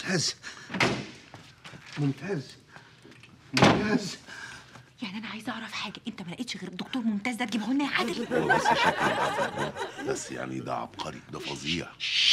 ممتاز ممتاز ممتاز يعني انا عايزه اعرف حاجه انت ما لقيتش غير الدكتور ممتاز ده تجيبه لنا يا عادل هو بس شكله بس يعني ده عبقري ده فظيع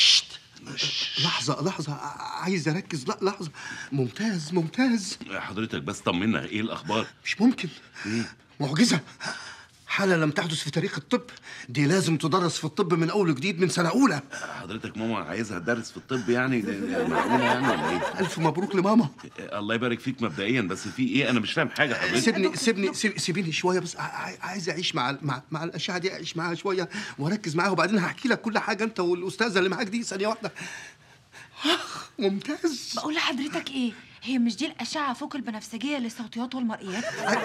لحظة لحظة ع- عايز أركز لا لحظة ممتاز ممتاز حضرتك بس طمنا ايه الاخبار مش ممكن معجزة حالة لم تحدث في تاريخ الطب دي لازم تدرس في الطب من أول وجديد من سنة أولى حضرتك ماما عايزها تدرس في الطب يعني ده- ده معقوله يعني ولا ايه ألف مبروك لماما الله يبارك فيك مبدئيا بس في ايه انا مش فاهم حاجه حضرتك سيبني سيبني سيب- سيبيني شوية بس ع- ع- عايز أعيش مع ال- مع, مع الأشعة دي أعيش معاها شوية وأركز معاها وبعدين هحكي لك كل حاجة أنت والأستاذة اللي معاك دي ثانية واحدة آخ ممتاز بقول لحضرتك ايه هي مش دي الاشعه فوق البنفسجيه للصوتيات والمرئيات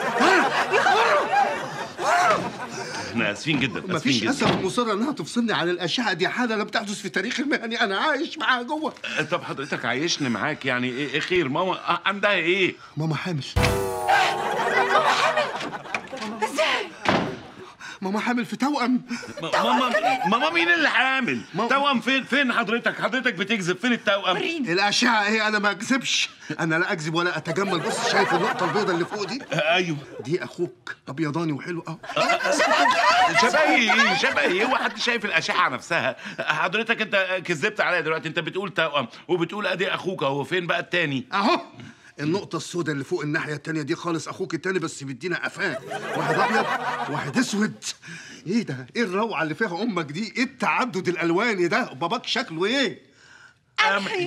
احنا اسفين جدا اسفين مفيش جدا أسف مصرة إنها تفصلني عن الأشعة دي حالة لم تحدث في تاريخ المهني أنا عايش معاها جوه طب حضرتك عايشني معاك يعني ايه إيه خير ماما آه، عندها ايه ماما حامل ماما حامل في توأم م- ماما ماما مين اللي حامل ماما. توأم فين فين حضرتك حضرتك بتكذب فين التوأم وريني الأشعة إيه أنا ما أكذبش أنا لا أكذب ولا أتجمل بص شايف النقطة البيضاء اللي فوق دي آه، ايوه دي أخوك أبيضاني وحلو أهو شبهي ايه شبهي ايه هو حد شايف الاشعه نفسها حضرتك انت كذبت عليا دلوقتي انت بتقول توأم وبتقول ادي اخوك اهو فين بقى التاني أهو النقطة السوداء اللي فوق الناحية التانية دي خالص أخوك التاني بس بيدينا قفاه واحد أبيض واحد أسود إيه ده؟ إيه الروعة اللي فيها أمك دي؟ إيه التعدد الألواني ده؟ باباك شكله إيه؟ قمحي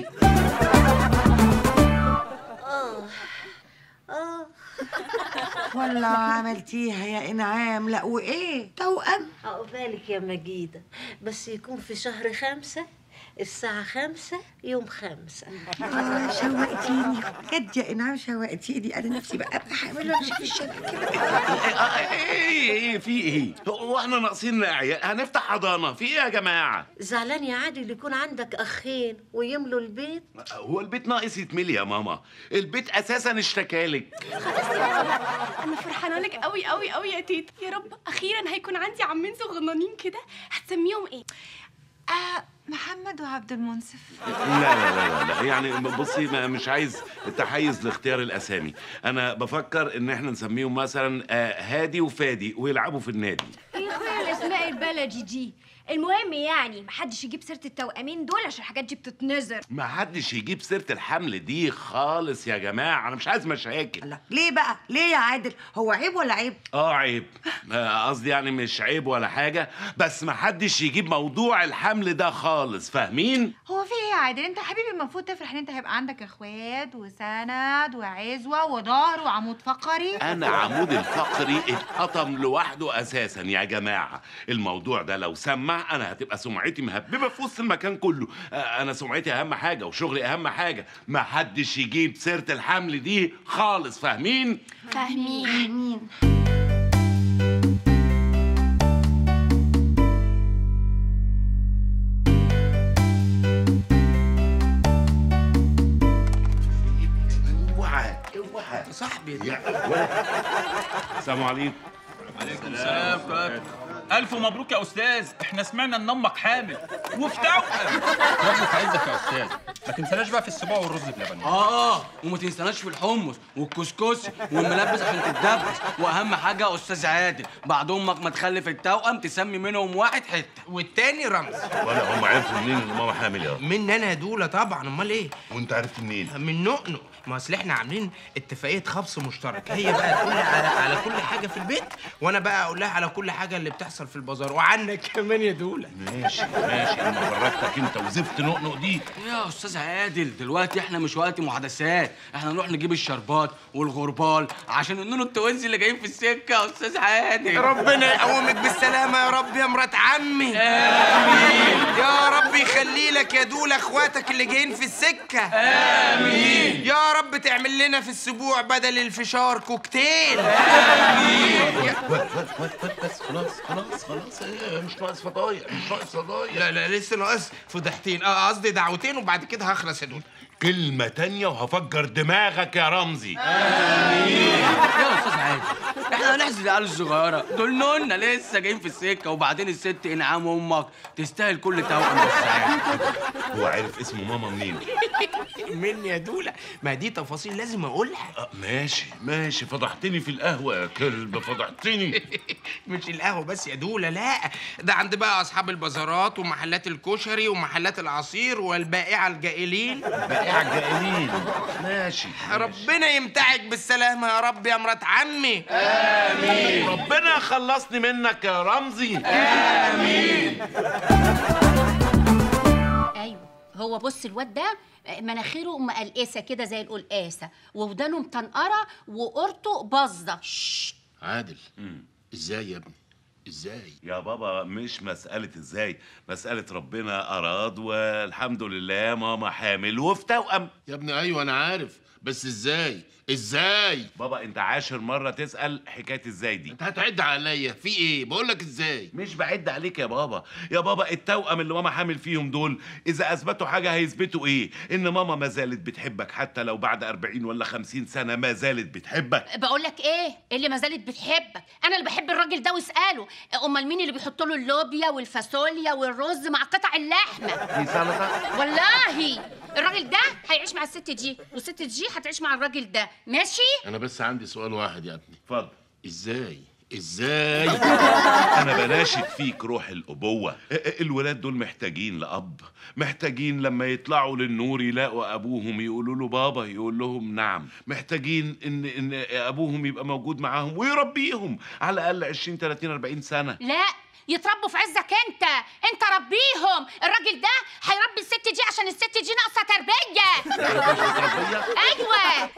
والله عملتيها يا انعام لا وايه توأم عقبالك يا مجيدة بس يكون في شهر خمسة الساعة خمسة يوم خمسة آه، شوقتيني بجد يا انعام شوقتيني انا نفسي بقى ابقى حامل وامشي في الشارع كده ايه ايه في ايه هو احنا ناقصين عيال هنفتح حضانه في ايه يا جماعه زعلان يا عادل يكون عندك أخين ويملوا البيت هو البيت ناقص يتملي يا ماما البيت اساسا اشتكالك انا فرحانه لك قوي قوي قوي يا تيتا يا رب اخيرا هيكون عندي عمين صغننين كده هتسميهم ايه آه محمد وعبد المنصف لا لا لا لا, لا. يعني بصي ما مش عايز تحيز لاختيار الاسامي انا بفكر ان احنا نسميهم مثلا آه، هادي وفادي ويلعبوا في النادي يا اخويا الاسماء البلدي دي المهم يعني محدش يجيب سيره التوأمين دول عشان الحاجات دي بتتنظر ما حدش يجيب سيره الحمل دي خالص يا جماعه انا مش عايز مشاكل لا ليه بقى ليه يا عادل هو عيب ولا عيب اه عيب آه، قصدي يعني مش عيب ولا حاجه بس ما حدش يجيب موضوع الحمل ده خالص فاهمين هو في ايه يا عادل انت حبيبي المفروض تفرح ان انت هيبقى عندك اخوات وسند وعزوه وظهر وعمود فقري انا عمود الفقري اتقطم لوحده اساسا يا جماعه الموضوع ده لو سمع انا هتبقى سمعتي مهببه في وسط المكان كله آه، انا سمعتي اهم حاجه وشغلي اهم حاجه ما حدش يجيب سيره الحمل دي خالص فاهمين فاهمين اوعى اوعى صاحبي يا ولد. السلام عليكم سلام ألف مبروك يا أستاذ إحنا سمعنا إن أمك حامل وفي توأم ربك عايزك يا أستاذ ما تنساناش بقى في السبوع والرز بلبن اه وما تنساناش في الحمص والكسكسي والملبس عشان تتدبس واهم حاجه يا استاذ عادل بعد امك ما تخلف التوأم تسمي منهم واحد حته والتاني رمز ولا هم عرفوا منين ان ماما حامل يا من انا يا دوله طبعا امال ايه وانت عرفت منين من نقنق ما اصل احنا عاملين اتفاقيه خبص مشترك هي بقى تقول لي على, على كل حاجه في البيت وانا بقى اقول لها على كل حاجه اللي بتحصل في البازار وعنك كمان يا دوله ماشي ماشي اما فرجتك انت وزفت نقنق دي يا استاذ عادل دلوقتي احنا مش وقت محادثات احنا نروح نجيب الشربات والغربال عشان النونو التوانسي اللي جايين في السكه يا استاذ عادل ربنا يقومك بالسلامه يا رب يا مرات عمي امين يا رب يخلي لك يا دوله اخواتك اللي جايين في السكه امين يا رب تعمل لنا في السبوع بدل الفشار كوكتيل واد واد واد واد بس خلاص خلاص خلاص إيه، مش ناقص فضايح مش ناقص فضايح لا لا لسه ناقص فضحتين اه قصدي دعوتين وبعد كده هخلص يا دوله كلمة تانية وهفجر دماغك يا رمزي يا استاذ عادل احنا هنحزن العيال الصغيره دول نونا لسه جايين في السكه وبعدين الست انعام امك تستاهل كل توأم بس عادل هو عارف اسم ماما منين مني يا دوله ما دي تفاصيل لازم اقولها آه، ماشي ماشي فضحتني في القهوة يا كلب فضحتني مش القهوه بس يا دوله لا ده عند بقى اصحاب البازارات ومحلات الكشري ومحلات العصير والبائعه الجائلين بائع الجائلين ماشي ربنا يمتعك بالسلامه يا رب يا مرات عمي آمين ربنا يخلصني منك يا رمزي ايوه هو بص الواد ده مناخيره مقلقسه كده زي القلقاسه وودانه مطنقره وقرطه باظه عادل ازاي يا ابني ازاي يا بابا مش مسألة ازاي مسألة ربنا أراد والحمد لله ماما حامل وفي توأم يا ابني ايوه انا عارف بس ازاي ازاي بابا انت عاشر مرة تسأل حكاية ازاي دي انت هتعد عليا في ايه بقول لك ازاي مش بعد عليك يا بابا يا بابا التوأم اللي ماما حامل فيهم دول إذا أثبتوا حاجة هيثبتوا إيه؟ إن ماما ما زالت بتحبك حتى لو بعد 40 ولا 50 سنة ما زالت بتحبك بقول لك ايه اللي ما زالت بتحبك انا اللي بحب الراجل ده واساله امال مين اللي بيحط له اللوبيا والفاصوليا والرز مع قطع اللحمه دي سلطة والله الراجل ده هيعيش مع الست دي والست دي هتعيش مع الراجل ده ماشي انا بس عندي سؤال واحد يا ابني اتفضل ازاي ازاي أنا بناشد فيك روح الأبوة ا- الولاد دول محتاجين لأب محتاجين لما يطلعوا للنور يلاقوا أبوهم يقولوا له بابا يقول لهم نعم محتاجين إن إن أبوهم يبقى موجود معاهم ويربيهم على الأقل 20 30 40 سنة لا يتربوا في عزك انت انت ربيهم الراجل ده هيربي الست دي عشان الست دي ناقصه تربيه ايوه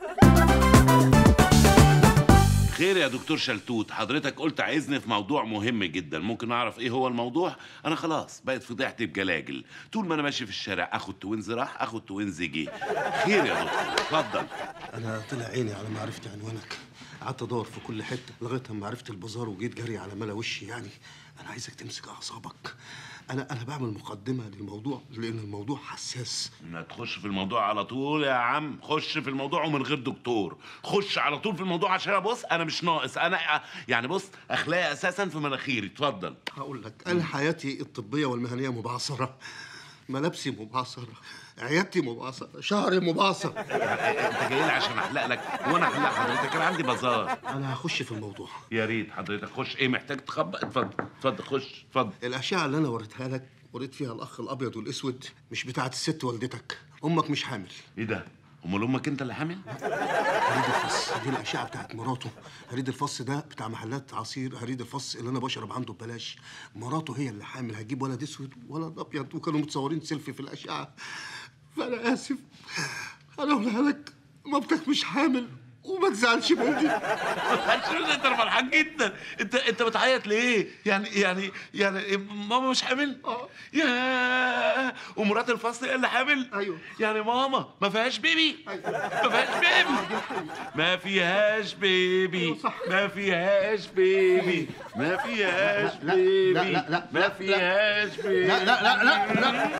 خير يا دكتور شلتوت حضرتك قلت عايزني في موضوع مهم جدا ممكن اعرف ايه هو الموضوع انا خلاص بقت فضيحتي بجلاجل طول ما انا ماشي في الشارع اخد توينز راح اخد توينز جه خير يا دكتور اتفضل انا طلع عيني على ما عرفت عنوانك قعدت ادور في كل حته لغايه ما عرفت البازار وجيت جري على ملا وشي يعني انا عايزك تمسك اعصابك انا انا بعمل مقدمه للموضوع لان الموضوع حساس ما تخش في الموضوع على طول يا عم خش في الموضوع ومن غير دكتور خش على طول في الموضوع عشان بص انا مش ناقص انا يعني بص اخلاقي اساسا في مناخيري اتفضل هقول لك انا حياتي الطبيه والمهنيه مبعثره ملابسي مبعثره عيادتي مبعثره شهري مبعثر انت جاي لي عشان احلق لك وانا احلق حضرتك انا عندي بازار انا هخش في الموضوع يا ريت حضرتك خش ايه محتاج تخبط اتفضل اتفضل خش اتفضل الاشعه اللي انا وريتها لك وريت فيها الاخ الابيض والاسود مش بتاعت الست والدتك امك مش حامل ايه ده امال امك انت اللي حامل هريد الفص دي الاشعه بتاعت مراته هريد الفص ده بتاع محلات عصير هريد الفص اللي انا بشرب عنده ببلاش مراته هي اللي حامل هجيب ولد اسود وولد ابيض وكانوا متصورين سيلفي في الاشعه فانا اسف انا اقولها لك مامتك مش حامل وما تزعلش مني عشان انت فرحان جدا انت انت بتعيط ليه يعني يعني يعني ماما مش حامل اه يا ومرات الفصل هي اللي حامل ايوه يعني ماما ما فيهاش بيبي ما فيهاش بيبي ما فيهاش بيبي ما فيهاش بيبي ما فيهاش لا، بيبي لا، لا، لا، ما لا، فيهاش بيبي لا لا لا لا لا